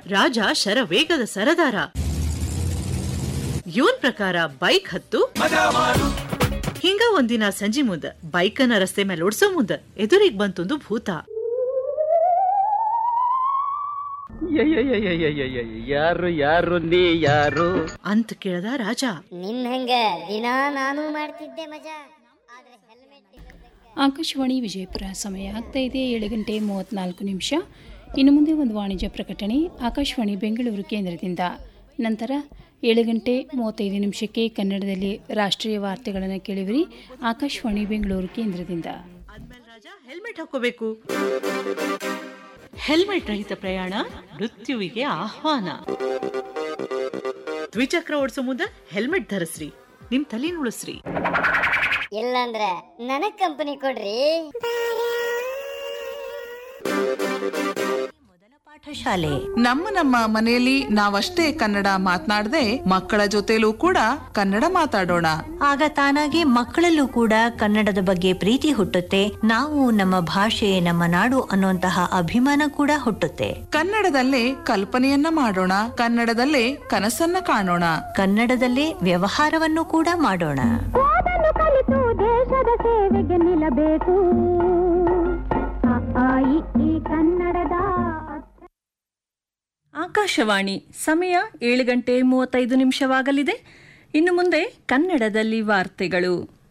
ರಾಜ ಶರವೇಗದ ಸರದಾರ ಇವನ್ ಪ್ರಕಾರ ಬೈಕ್ ಹತ್ತು ಹಿಂಗ ಒಂದಿನ ಸಂಜಿ ಮುಂದ ಬೈಕನ್ನ ರಸ್ತೆ ಮೇಲೆ ಓಡ್ಸೋ ಮುಂದ ಎದುರಿಗೆ ಬಂತೊಂದು ಭೂತ ಯಾರು ಯಾರು ನೀ ಯಾರು ಅಂತ ಕೇಳ್ದ ರಾಜ ನಿನ್ ಹಂಗ ದಿನಾ ನಾನು ಮಾಡ್ತಿದ್ದೆ ಮಜಾ ಆದ್ರೆ ಹೆಲ್ಮೆಟ್ ಆಕಾಶವಾಣಿ ವಿಜಯಪುರ ಸಮಯ ಆಗ್ತಾ ಇದೆ ಏಳು ಗಂಟೆ ಮೂವತ್ತ್ನಾಲ್ಕು ನಿಮಿಷ ಇನ್ನು ಮುಂದೆ ಒಂದು ವಾಣಿಜ್ಯ ಪ್ರಕಟಣೆ ಆಕಾಶವಾಣಿ ಬೆಂಗಳೂರು ಕೇಂದ್ರದಿಂದ ನಂತರ ಏಳು ಗಂಟೆ ಮೂವತ್ತೈದು ನಿಮಿಷಕ್ಕೆ ಕನ್ನಡದಲ್ಲಿ ರಾಷ್ಟ್ರೀಯ ವಾರ್ತೆಗಳನ್ನು ಕೇಳಿವಿರಿ ಆಕಾಶವಾಣಿ ಬೆಂಗಳೂರು ಕೇಂದ್ರದಿಂದ ಆದ್ಮೇಲೆ ರಾಜ ಹೆಲ್ಮೆಟ್ ಹಾಕೋಬೇಕು ಹೆಲ್ಮೆಟ್ ರಹಿತ ಪ್ರಯಾಣ ಮೃತ್ಯುವಿಗೆ ಆಹ್ವಾನ ದ್ವಿಚಕ್ರ ಓಡಿಸೋ ಮುಂದ ಹೆಲ್ಮೆಟ್ ಧರಿಸ್ರಿ ನಿಮ್ ತಲೆ ಉಳಿಸ್ರಿ ಇಲ್ಲಂದ್ರ ನನಗ್ ಕಂಪನಿ ಕೊಡ್ರಿ ಪಾಠಶಾಲೆ ನಮ್ಮ ನಮ್ಮ ಮನೆಯಲ್ಲಿ ನಾವಷ್ಟೇ ಕನ್ನಡ ಮಾತನಾಡದೆ ಮಕ್ಕಳ ಜೊತೆಲೂ ಕೂಡ ಕನ್ನಡ ಮಾತಾಡೋಣ ಆಗ ತಾನಾಗಿ ಮಕ್ಕಳಲ್ಲೂ ಕೂಡ ಕನ್ನಡದ ಬಗ್ಗೆ ಪ್ರೀತಿ ಹುಟ್ಟುತ್ತೆ ನಾವು ನಮ್ಮ ಭಾಷೆ ನಮ್ಮ ನಾಡು ಅನ್ನುವಂತಹ ಅಭಿಮಾನ ಕೂಡ ಹುಟ್ಟುತ್ತೆ ಕನ್ನಡದಲ್ಲೇ ಕಲ್ಪನೆಯನ್ನ ಮಾಡೋಣ ಕನ್ನಡದಲ್ಲೇ ಕನಸನ್ನ ಕಾಣೋಣ ಕನ್ನಡದಲ್ಲೇ ವ್ಯವಹಾರವನ್ನು ಕೂಡ ಮಾಡೋಣ ಓದಲು ಕಲಿತು ದೇಶದ ಸೇವೆಗೆ ನಿಲ್ಲಬೇಕು ಅ, ಆ, ಇ, ಈ ಕನ್ನಡದ ಆಕಾಶವಾಣಿ ಸಮಯ ಏಳು ಗಂಟೆ ಮೂವತ್ತೈದು ನಿಮಿಷವಾಗಲಿದೆ ಇನ್ನು ಮುಂದೆ ಕನ್ನಡದಲ್ಲಿ ವಾರ್ತೆಗಳು